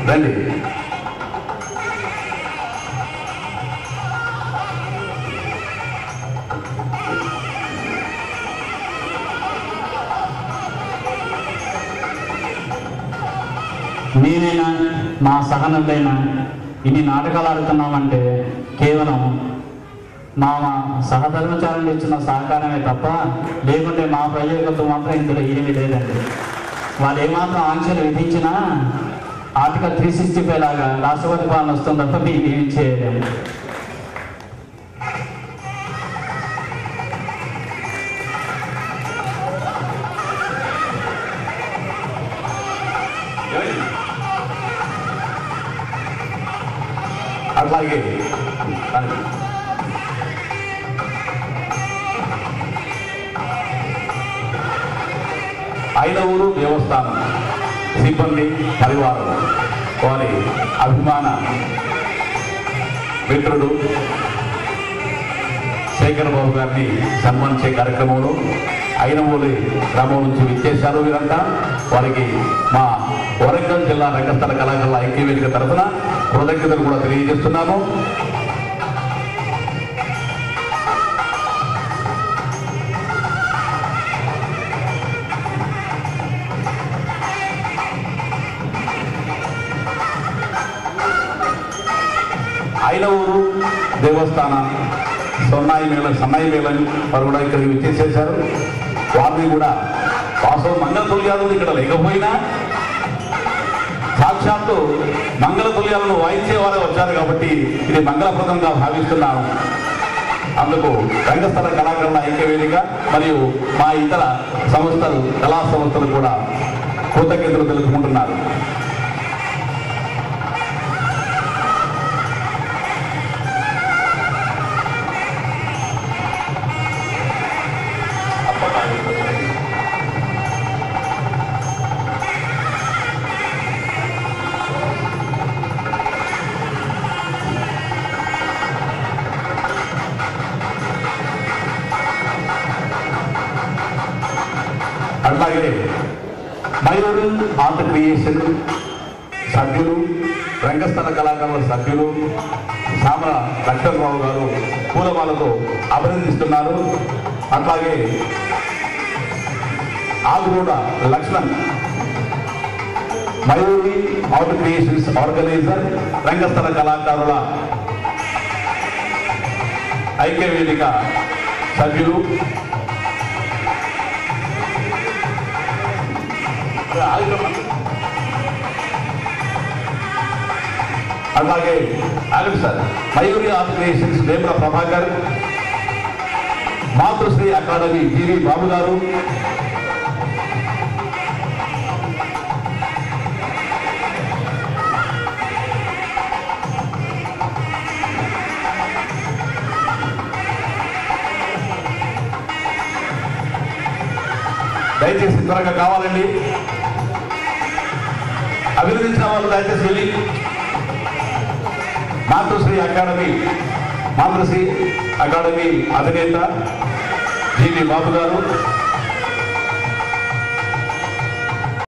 రండి నేనైనా నా సహనతైనా ఇన్ని నాటకాలు ఆడుతున్నామంటే కేవలం మా సహధర్మచారులు ఇచ్చిన సహకారమే తప్ప లేకుంటే మా ప్రయోగత్వం మాత్రం ఇందులో ఏమీ లేదండి వాళ్ళు ఏమాత్రం ఆంక్షలు విధించినా ఆర్టికల్ త్రీ సిక్స్టీ ఫైవ్ లాగా రాష్ట్రపతి పాలన వస్తుంది తప్ప మీకు ఏమి చేయలేము అట్లాగే రండి. ఐదవూరు దేవస్థానం సిబ్బంది పరివారం వారి అభిమాన మిత్రుడు శేఖర్ బాబు గారిని సన్మానించే కార్యక్రమంలో ఐనమూలి గ్రామం నుంచి విచ్చేశారు వీరంతా వారికి మా వరంగల్ జిల్లా రంగస్థల కళాకారుల ఐక్య వేదిక తరఫున కృతజ్ఞతలు కూడా తెలియజేస్తున్నాము ఐనవూరు దేవస్థాన సొన్నాయి మేళ సన్నాయి మేళని వారు కూడా ఇక్కడికి విచ్చేసేశారు వారిని కూడా వాస్తవం మంగళ తుల్యాలు ఇక్కడ లేకపోయినా సాక్షాత్తు మంగళ తుల్యాలను వాయించే వారే వచ్చారు కాబట్టి ఇది మంగళప్రదంగా భావిస్తున్నాను అందుకు రంగస్థల కళాకారుల ఐక్యవేదిక మరియు మా ఇతర సంస్థలు కళా సంస్థలు కూడా కృతజ్ఞతలు తెలుసుకుంటున్నారు అట్లాగే మయూరు ఆర్ట్ క్రియేషన్ సభ్యులు రంగస్థల కళాకారుల సభ్యులు సామల లక్ష్మణరావు గారు పూలమాలతో అభినందిస్తున్నారు అట్లాగే ఆగుగూడ Laxman Mayuri art creations organiser రంగస్థల కళాకారుల ఐక్య వేదిక సభ్యులు అలాగే ఆగండి sir Mayuri organisations Vemula Prabhakar Matrusri academy జీవి బాబు గారు దయచేసి త్వరగా కావాలండి అభినందించిన వాళ్ళు దయచేసి వెళ్ళి మాతృశ్రీ అకాడమీ మాతృశ్రీ అకాడమీ అధినేత జీవి బాబు గారు